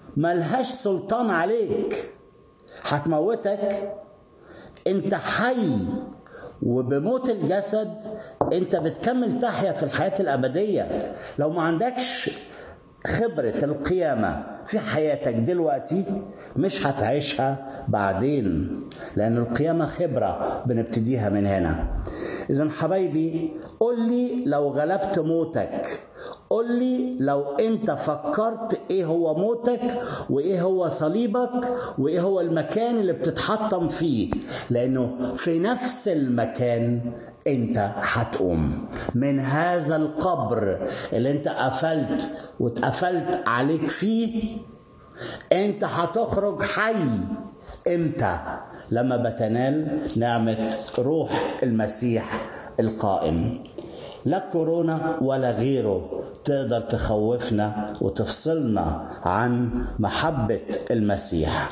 ملهاش سلطان عليك هتموتك انت حي وبموت الجسد انت بتكمل تحيا في الحياة الأبدية لو ما عندكش خبرة القيامة في حياتك دلوقتي مش هتعيشها بعدين لأن القيامة خبرة بنبتديها من هنا إذا حبايبي قول لي لو غلبت موتك قول لي لو انت فكرت ايه هو موتك وايه هو صليبك وايه هو المكان اللي بتتحطم فيه لانه في نفس المكان انت هتقوم من هذا القبر اللي انت قفلت واتقفلت عليك فيه انت هتخرج حي امتى لما بتنال نعمه روح المسيح القائم لا كورونا ولا غيره تقدر تخوفنا وتفصلنا عن محبة المسيح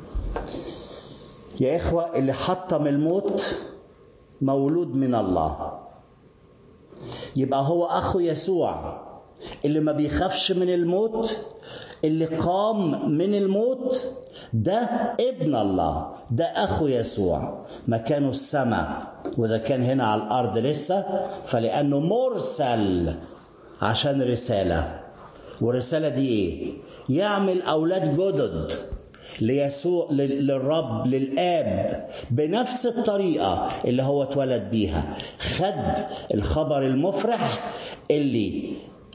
يا إخوة اللي حطم الموت مولود من الله يبقى هو أخو يسوع اللي ما بيخافش من الموت اللي قام من الموت ده ابن الله ده اخو يسوع مكانه السماء واذا كان هنا على الارض لسه فلانه مرسل عشان رساله والرساله دي ايه يعمل اولاد جدد ليسوع للرب للاب بنفس الطريقه اللي هو اتولد بيها خد الخبر المفرح اللي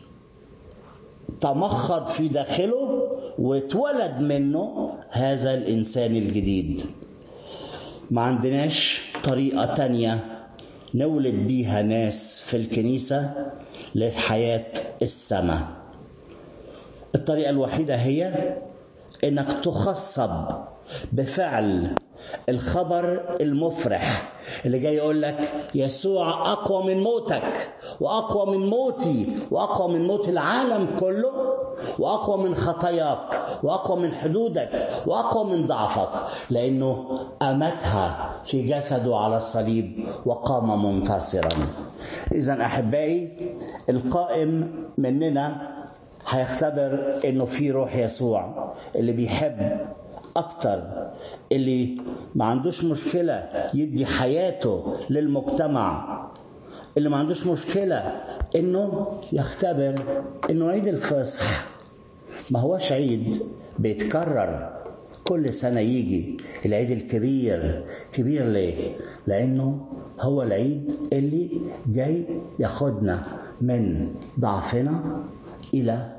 تمخض في داخله واتولد منه هذا الإنسان الجديد ما عندناش طريقة تانية نولد بيها ناس في الكنيسة للحياة السماء الطريقة الوحيدة هي انك تخصب بفعل الخبر المفرح اللي جاي يقول لك يسوع اقوى من موتك واقوى من موتي واقوى من موت العالم كله واقوى من خطاياك واقوى من حدودك واقوى من ضعفك لانه امتها في جسده على الصليب وقام منتصرا اذا احبائي القائم مننا هيختبر انه في روح يسوع اللي بيحب اكتر اللي ما عندوش مشكله يدي حياته للمجتمع اللي ما عندوش مشكله انه يختبر انه عيد الفصح ما هوش عيد بيتكرر كل سنه يجي العيد الكبير كبير ليه لانه هو العيد اللي جاي ياخدنا من ضعفنا الى